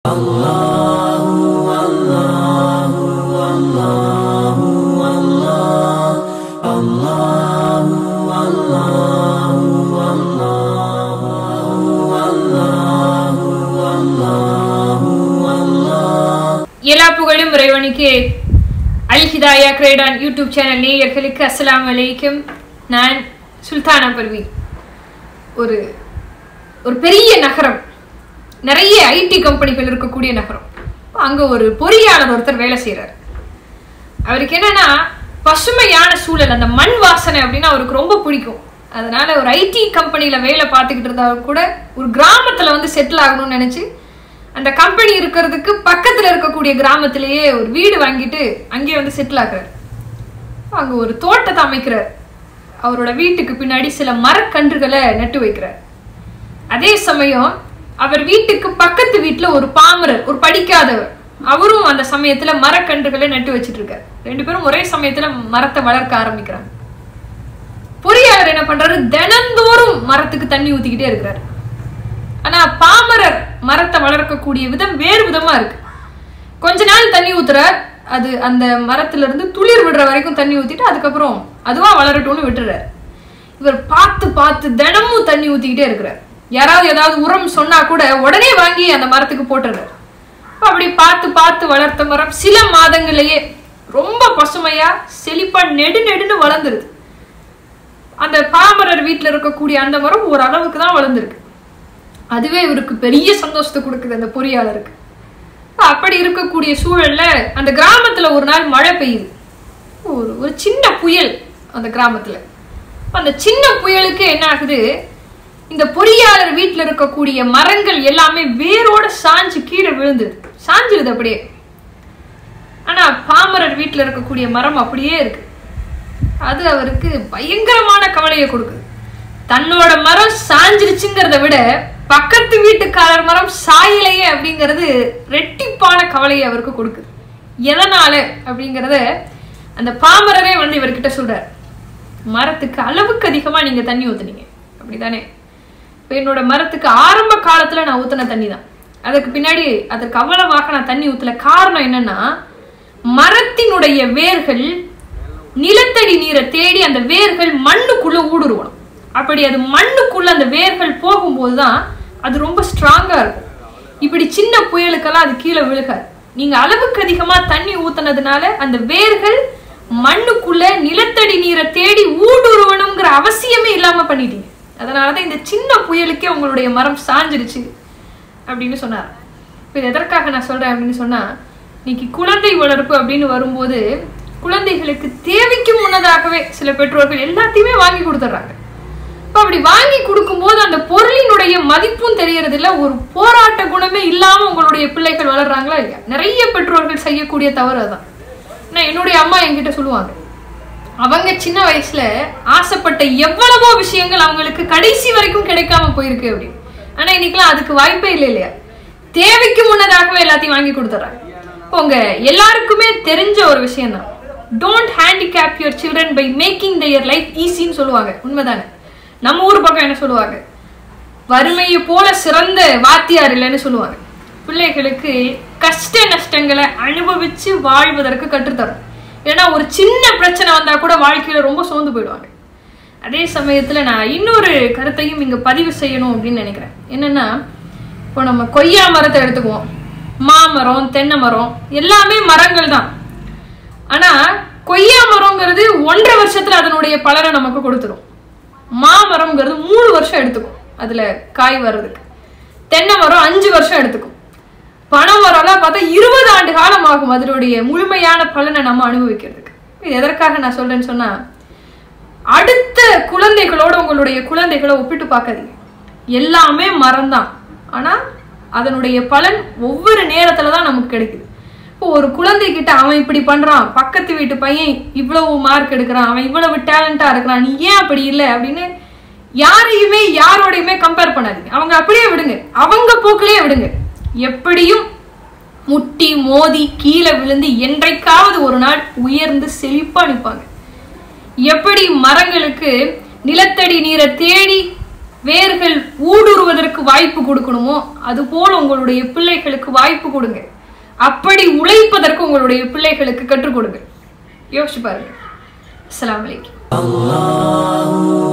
எல்லா புகழும் இறைவனுக்கு அல் ஹிதாயா கிரேடான் யூடியூப் சேனல் நேயர்களுக்கு அஸ்ஸலாமு அலைக்கும் நான் சுல்தானா பர்வீன் ஒரு ஒரு பெரிய நகரம் நிறைய ஐடி கம்பெனிகள் இருக்கக்கூடிய நகரம் அங்க ஒரு பொறியாளர் ஒருத்தர் வேலை செய்றாரு அவருக்கு என்னன்னா பசுமையான சூழல் அந்த மண் வாசனை அப்படின்னா அவருக்கு ரொம்ப பிடிக்கும் அதனால ஒரு ஐடி கம்பெனில வேலை பார்த்துக்கிட்டு இருந்தா கூட ஒரு கிராமத்துல வந்து செட்டில் ஆகணும்னு நினைச்சு அந்த கம்பெனி இருக்கிறதுக்கு பக்கத்துல இருக்கக்கூடிய கிராமத்திலேயே ஒரு வீடு வாங்கிட்டு அங்கேயே வந்து செட்டில் ஆகுறாரு அங்க ஒரு தோட்டத்தை அமைக்கிறார் அவரோட வீட்டுக்கு பின்னாடி சில மரக்கன்றுகளை நட்டு வைக்கிறார் அதே சமயம் அவர் வீட்டுக்கு பக்கத்து வீட்டுல ஒரு பாமரர் ஒரு படிக்காதவர் அவரும் அந்த சமயத்துல மரக்கன்றுகளை நட்டு வச்சிட்டு இருக்காரு ரெண்டு பேரும் ஒரே சமயத்துல மரத்தை வளர்க்க ஆரம்பிக்கிறாங்க பொறியாளர் என்ன பண்றாரு தினந்தோறும் மரத்துக்கு தண்ணி ஊத்திக்கிட்டே இருக்கிறாரு ஆனா பாமரர் மரத்தை வளர்க்கக்கூடிய விதம் வேறு விதமா இருக்கு கொஞ்ச நாள் தண்ணி ஊத்துறார் அது அந்த மரத்துல இருந்து துளிர் விடுற வரைக்கும் தண்ணி ஊத்திட்டு அதுக்கப்புறம் அதுவா வளரட்டும்னு விட்டுறாரு இவர் பார்த்து பார்த்து தினமும் தண்ணி ஊத்திக்கிட்டே இருக்கிறார் யாராவது ஏதாவது உரம் சொன்னா கூட உடனே வாங்கி அந்த மரத்துக்கு போட்டுறாரு அப்படி பார்த்து பார்த்து வளர்த்த மரம் சில மாதங்களையே ரொம்ப பசுமையா செழிப்பா நெடு நெடுன்னு வளர்ந்துருது அந்த பாமரர் வீட்டுல இருக்கக்கூடிய அந்த மரம் ஒரு அளவுக்கு தான் வளர்ந்துருக்கு அதுவே இவருக்கு பெரிய சந்தோஷத்தை கொடுக்குது அந்த பொறியாளருக்கு அப்படி இருக்கக்கூடிய சூழல்ல அந்த கிராமத்துல ஒரு நாள் மழை பெய்யுது ஒரு ஒரு சின்ன புயல் அந்த கிராமத்துல அந்த சின்ன புயலுக்கு என்ன ஆகுது இந்த பொறியாளர் வீட்டுல இருக்கக்கூடிய மரங்கள் எல்லாமே வேரோட சாஞ்சு கீழே விழுந்துது சாஞ்சிருது அப்படியே ஆனா பாமரர் வீட்டுல இருக்கக்கூடிய மரம் அப்படியே இருக்கு அது அவருக்கு பயங்கரமான கவலையை கொடுக்குது தன்னோட மரம் சாஞ்சிருச்சுங்கிறத விட பக்கத்து வீட்டுக்காரர் மரம் சாயலையே அப்படிங்கிறது ரெட்டிப்பான கவலையை அவருக்கு கொடுக்குது எதனால அப்படிங்கிறத அந்த பாமரரே வந்து இவர்கிட்ட சொல்றார் மரத்துக்கு அளவுக்கு அதிகமா நீங்க தண்ணி ஊத்துனீங்க அப்படிதானே இப்போ என்னோட மரத்துக்கு ஆரம்ப காலத்துல நான் ஊத்தின தண்ணி தான் அதுக்கு பின்னாடி அதற்கு அவ்வளவாக நான் தண்ணி ஊத்தல காரணம் என்னன்னா மரத்தினுடைய வேர்கள் நிலத்தடி நீரை தேடி அந்த வேர்கள் மண்ணுக்குள்ள ஊடுருவணும் அப்படி அது மண்ணுக்குள்ள அந்த வேர்கள் போகும்போது தான் அது ரொம்ப ஸ்ட்ராங்கா இருக்கும் இப்படி சின்ன புயலுக்கெல்லாம் அது கீழே விழுகாது நீங்க அளவுக்கு அதிகமா தண்ணி ஊத்துனதுனால அந்த வேர்கள் மண்ணுக்குள்ள நிலத்தடி நீரை தேடி ஊடுருவணுங்கிற அவசியமே இல்லாம பண்ணிட்டீங்க அதனாலதான் இந்த சின்ன புயலுக்கே உங்களுடைய மரம் சாஞ்சிருச்சு அப்படின்னு சொன்னார் இப்போ இது எதற்காக நான் சொல்றேன் அப்படின்னு சொன்னா இன்னைக்கு குழந்தை வளர்ப்பு அப்படின்னு வரும்போது குழந்தைகளுக்கு தேவைக்கு முன்னதாகவே சில பெற்றோர்கள் எல்லாத்தையுமே வாங்கி கொடுத்துட்றாங்க இப்போ அப்படி வாங்கி கொடுக்கும்போது அந்த பொருளினுடைய மதிப்பும் தெரியறது இல்ல ஒரு போராட்ட குணமே இல்லாம உங்களுடைய பிள்ளைகள் வளர்றாங்களா இல்லையா நிறைய பெற்றோர்கள் செய்யக்கூடிய தவறு அதான் நான் என்னுடைய அம்மா என்கிட்ட சொல்லுவாங்க அவங்க சின்ன வயசுல ஆசைப்பட்ட எவ்வளவோ விஷயங்கள் அவங்களுக்கு கடைசி வரைக்கும் கிடைக்காம போயிருக்கு அப்படின்னு ஆனா இன்னைக்கெல்லாம் அதுக்கு வாய்ப்பே இல்லை இல்லையா தேவைக்கு முன்னதாகவே எல்லாத்தையும் வாங்கி கொடுத்துட்றாங்க உங்க எல்லாருக்குமே தெரிஞ்ச ஒரு விஷயம் தான் don't handicap your children by making their life ஈஸின்னு சொல்லுவாங்க உண்மைதானே நம்ம ஊர் பக்கம் என்ன சொல்லுவாங்க வறுமையை போல சிறந்த வாத்தியார் இல்லைன்னு சொல்லுவாங்க பிள்ளைகளுக்கு கஷ்ட நஷ்டங்களை அனுபவிச்சு வாழ்வதற்கு கற்றுத்தரும் ஏன்னா ஒரு சின்ன பிரச்சனை வந்தா கூட வாழ்க்கையில ரொம்ப சோர்ந்து போயிடுவாங்க அதே சமயத்துல நான் இன்னொரு கருத்தையும் இங்க பதிவு செய்யணும் அப்படின்னு நினைக்கிறேன் என்னன்னா இப்போ நம்ம கொய்யா மரத்தை எடுத்துக்குவோம் மாமரம் தென்னை மரம் எல்லாமே மரங்கள் தான் ஆனா கொய்யா மரங்கிறது ஒன்றரை வருஷத்துல அதனுடைய பலனை நமக்கு கொடுத்துரும் மாமரம்ங்கிறது மூணு வருஷம் எடுத்துக்கும் அதுல காய் வர்றதுக்கு தென்னை மரம் அஞ்சு வருஷம் எடுத்துக்கும் பனை மரம்லாம் பார்த்தா இருபது ஆண்டு காலம் ஆகும் அதனுடைய முழுமையான பலனை நம்ம அனுபவிக்கிறதுக்கு இது எதற்காக நான் சொல்றேன்னு சொன்னா அடுத்த குழந்தைகளோட உங்களுடைய குழந்தைகளை ஒப்பிட்டு பார்க்காதீங்க எல்லாமே மரம் தான் ஆனா அதனுடைய பலன் ஒவ்வொரு நேரத்துல தான் நமக்கு கிடைக்குது இப்போ ஒரு குழந்தைகிட்ட அவன் இப்படி பண்றான் பக்கத்து வீட்டு பையன் இவ்வளவு மார்க் எடுக்கிறான் அவன் இவ்வளவு டேலண்டா இருக்கிறான் நீ ஏன் அப்படி இல்லை அப்படின்னு யாரையுமே யாரோடையுமே கம்பேர் பண்ணாதீங்க அவங்க அப்படியே விடுங்க அவங்க போக்கிலேயே விடுங்க எப்படியும் முட்டி மோதி கீழே விழுந்து என்றைக்காவது ஒரு நாள் உயர்ந்து செழிப்பா நிற்பாங்க எப்படி மரங்களுக்கு நிலத்தடி நீரை தேடி வேர்கள் ஊடுருவதற்கு வாய்ப்பு கொடுக்கணுமோ அதுபோல் உங்களுடைய பிள்ளைகளுக்கு வாய்ப்பு கொடுங்க அப்படி உழைப்பதற்கு உங்களுடைய பிள்ளைகளுக்கு கற்றுக் கொடுங்க யோசிச்சு பாருங்க அஸ்ஸலாமு அலைக்கும்